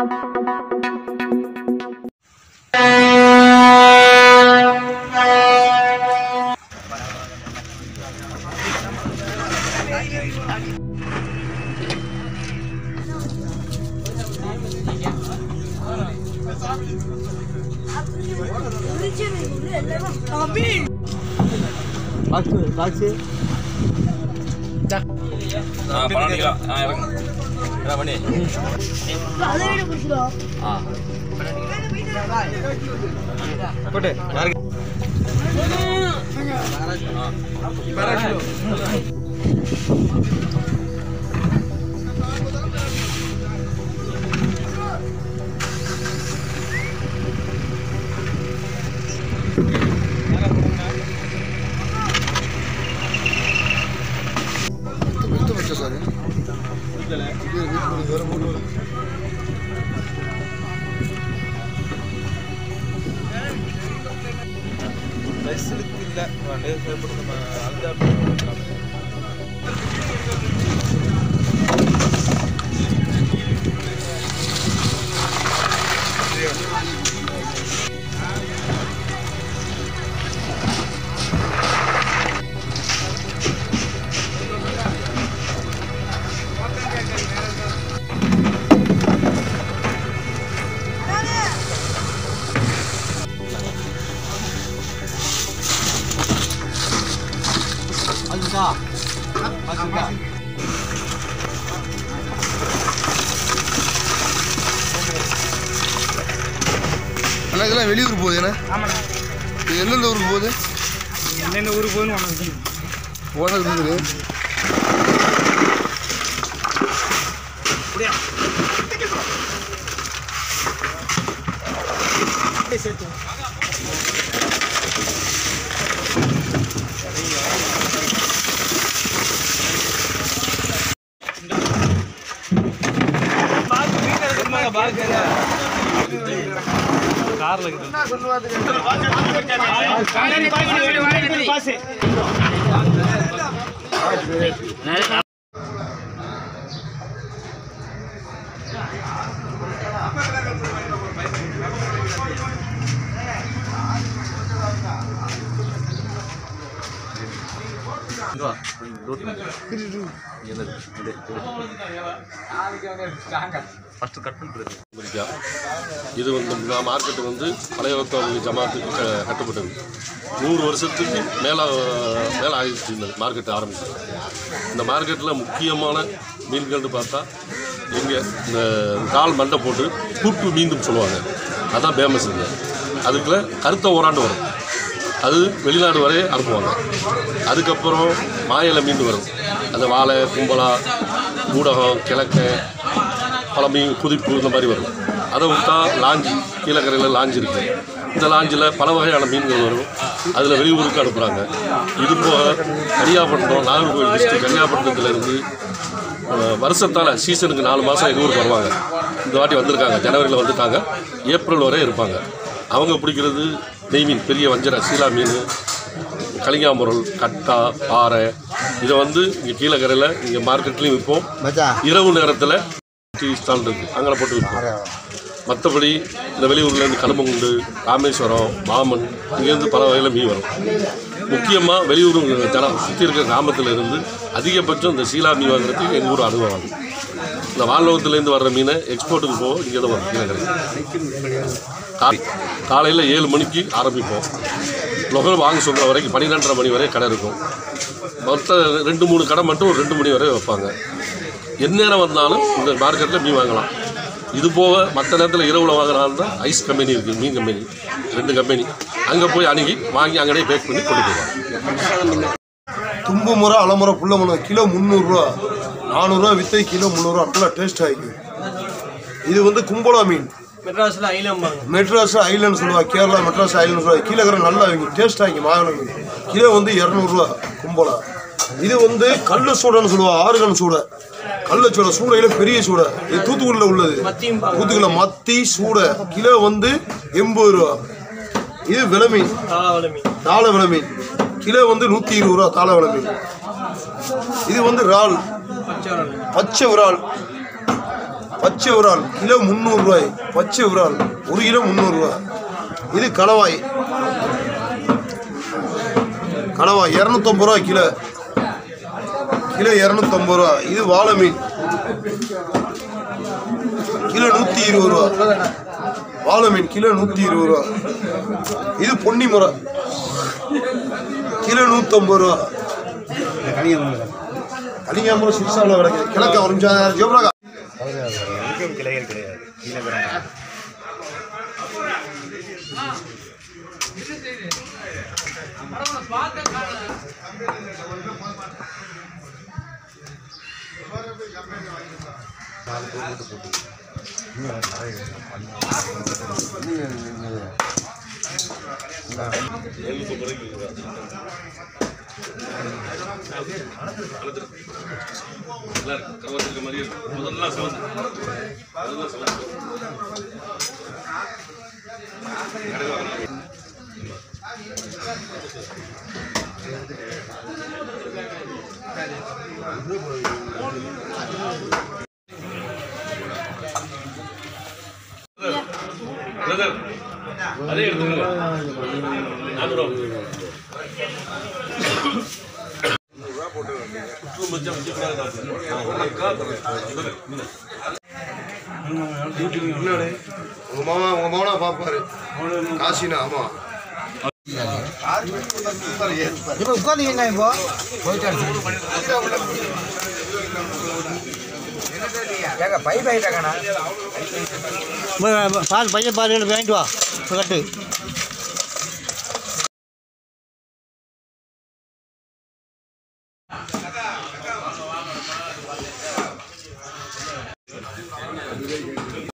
ஆ பணம் அடிக்கலாம் ஆ இறங்க என்ன பண்ணி ஆ போட்டு இல்லை அண்ணா இதெல்லாம் வெளியூர் போகுது என்ன இது எந்தெந்த ஊருக்கு போகுது என்னென்ன ஊருக்கு போகணும் உனக்கு ஓனர் இருக்குது அமெரிக்கா இது வந்து மா- மார்க்கெட்டு வந்து பழைய வக்கம் ஜமாத்துக்கு க- கட்டப்பட்டது நூறு வருஷத்துக்கு மேலே மேலே ஆயிடுச்சு இந்த மார்க்கெட் ஆரம்பிச்சது இந்த மார்க்கெட்டில் முக்கியமான மீன்கள்னு பார்த்தா இங்கே இந்த கால் மண்டை போட்டு கூட்டு மீண்டும் சொல்லுவாங்க அதான் ஃபேமஸ் இங்கே அதுக்குள்ள கருத்த ஓராண்டு வரும் அது வெளிநாடு வரை அனுப்புவாங்க அதுக்கப்புறம் மாயல மீன் வரும் அந்த வாழை கும்பலா ஊடகம் கிழக்க பழமி குதிப்பு இந்த மாதிரி வரும் அதை விட்டா லாஞ்சி கீழக்கரையில் லாஞ்சி இருக்குது இந்த லாஞ்சில் பல வகையான மீன்கள் வரும் அதில் வெளியூருக்கு அனுப்புகிறாங்க இது போக கரியாப்பட்டினம் நாகர்கோவில் டிஸ்ட்ரிக்ட் கரியாப்பட்டினத்துலேருந்து வருஷத்தால் சீசனுக்கு நாலு மாதம் எங்கள் ஊருக்கு வருவாங்க இந்த வாட்டி வந்திருக்காங்க ஜனவரியில் வந்துட்டாங்க ஏப்ரல் வரை இருப்பாங்க அவங்க பிடிக்கிறது நெய் மீன் பெரிய வஞ்சரை சீலா மீன் கலிங்காமுரல் கட்டா பாறை இதை வந்து இங்கே கீழக்கரையில் இங்கே மார்க்கெட்லேயும் விற்போம் இரவு நேரத்தில் டீ ஸ்டால் இருக்குது அங்கே போட்டு விற்போம் மற்றபடி இந்த வெளியூர்லேருந்து கலமங்குண்டு ராமேஸ்வரம் மாமன் இங்கேருந்து பல வகையில் மீன் வரும் முக்கியமாக வெளியூர் ஜனம் சுற்றி இருக்கிற கிராமத்தில் இருந்து அதிகபட்சம் இந்த சீலா மீன் வாங்குறதுக்கு எங்கள் ஊர் அனுபவம் இந்த வானலோகத்துலேருந்து வர்ற மீனை எக்ஸ்போர்ட்டுக்கு போக இங்கே தான் வரும் கீழக்கரை காலை காலையில் ஏழு மணிக்கு ஆரம்பிப்போம் லொகல் வாங்க சொல்கிற வரைக்கும் பன்னிரெண்டரை மணி வரை கடை இருக்கும் மொத்த ரெண்டு மூணு கடை மட்டும் ஒரு ரெண்டு மணி வரை வைப்பாங்க எந்நேரம் வந்தாலும் இந்த மார்க்கெட்டில் மீன் வாங்கலாம் இது போக மற்ற நேரத்தில் இரவில் வாங்கினாலும் தான் ஐஸ் கம்பெனி இருக்குது மீன் கம்பெனி ரெண்டு கம்பெனி அங்கே போய் அணுகி வாங்கி அங்கேயே பேக் பண்ணி கொண்டு போவாங்க தும்பு முறை அலமுறை புள்ள முறை கிலோ முந்நூறுரூவா நானூறுரூவா வித்தை கிலோ முந்நூறுரூவா நல்லா டேஸ்ட் ஆகிக்கும் இது வந்து கும்பலா மீன் மெட்ராஸில் ஐலம்பாங்க மெட்ராஸ் ஐலண்ட் சொல்லுவா கேரளா மெட்ராஸ் ஐலண்ட் சொல்லுவா கீழே இருக்கிற நல்லா அவங்க டேஸ்ட் ஆகி மாங்கன மீன் கிலோ வந்து இரநூறுவா கும்பலா இது வந்து கல்லு சூடைன்னு சொல்லுவா ஆறுகன் சூடை கல்ல சூடை சூடையில பெரிய சூடை இது தூத்துக்குடியில் உள்ளது தூத்துக்குடியில் மத்தி சூடை கிலோ வந்து எண்பது ரூபா இது விலை மீன் தாளாவள மீன் தாள விலை மீன் கிலோ வந்து நூற்றி இருபது ரூபா தாள விலை மீன் இது வந்து இறால் பச்சை பச்சை இறால் பச்சை விரால் கிலோ முந்நூறுரூவாய் பச்சை விரால் ஒரு கிலோ முந்நூறுரூவா இது கணவாய் கணவாய் இரநூத்தம்பது ரூபா கிலோ கிலோ இரநூத்தம்பது ரூபா இது வாழை மீன் கிலோ நூற்றி இருபது ரூபா வாழை மீன் கிலோ நூற்றி இருபது ரூபா இது பொன்னி முறை கிலோ நூற்றம்பது ரூபா கலிங்காம்பரம் சிக்ஸாவில் கிடைக்குது கிழக்க ஒரு நிமிஷம் ஜோப்ராகா கிளைகள் கிடையாது நீலகிராமம் நல்லா இருக்கு கருவாச்சிருக்க மாதிரி இருக்கு முதல்ல சிவந்து முதல்ல சிவந்து பிரதர் அதே எடுத்துக்கோங்க நானூறு குற்றம் வச்சா வச்சுக்கூடாது உங்க மாமா உங்க மாமனா பாப்பாரு காசினா ஆமா இப்போ உட்காந்தீங்கன்னா இப்போ ஏங்க பை பைட்டாங்கண்ணா பால் பையன் பால் வாங்கிட்டு வா கட்டு